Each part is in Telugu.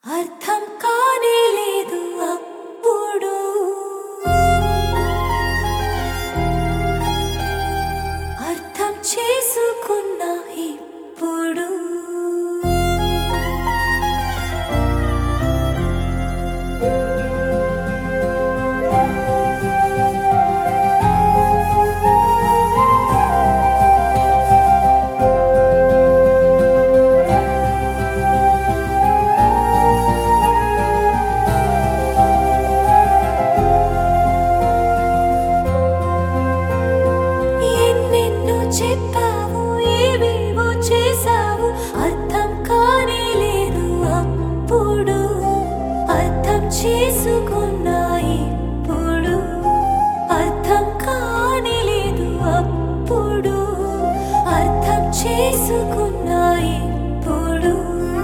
అర్థం కానే లేదు అప్పుడు అర్థం చేసుకున్నా ఇప్పుడు ఎన్నెన్నో చెప్పావు ఏవేవో చేసావు అర్థం కానే లేదు అప్పుడు అర్థం చేసుకున్నా ఇప్పుడు అర్థం కానే లేదు అప్పుడు అర్థం చేసుకున్నా ఇప్పుడు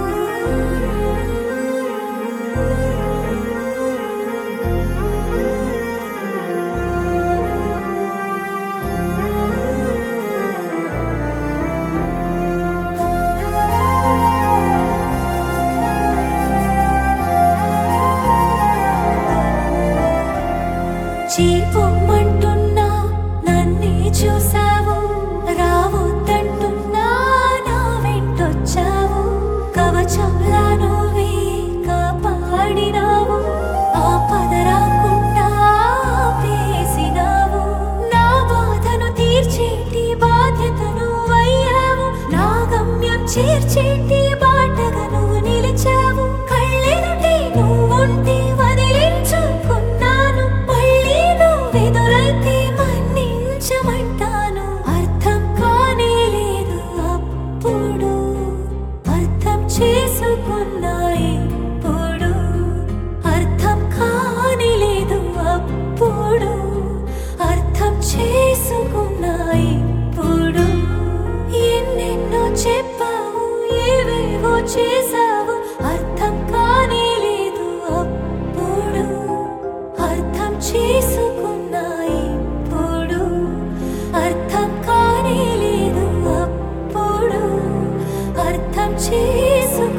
చీపొమ్మంటున్నా నన్నే చూసావు రావద్దంటున్నా నా వెంటొచ్చావు కవచంలా నువ్వే కాపాడినావు ఆపద రాకుండా ఆపేసినావు నా బాధను తీర్చేటి బాధ్యతను అయ్యావు నా గమ్యం చేర్చేటి బాటగా నువ్వు నిలిచావు కళ్ళెదుటే నువ్వుంటే వదిలించుకున్నాను మళ్ళీ నువ్వెదురైతే మన్నించమంటాను అర్థం కానే లేదు అప్పుడు అర్థం చేసుకున్నా ఇప్పుడు అర్థం కానే లేదు అప్పుడు అర్థం చేసుకున్నా ఇప్పుడు ఎన్నెన్నో చెప్పావు ఏవేవో చేసావు అర్థం కానే లేదు అప్పుడు అర్థం చేసుకున్నా ఇప్పుడు అర్థం కానే లేదు అప్పుడు అర్థం చేసుకున్నా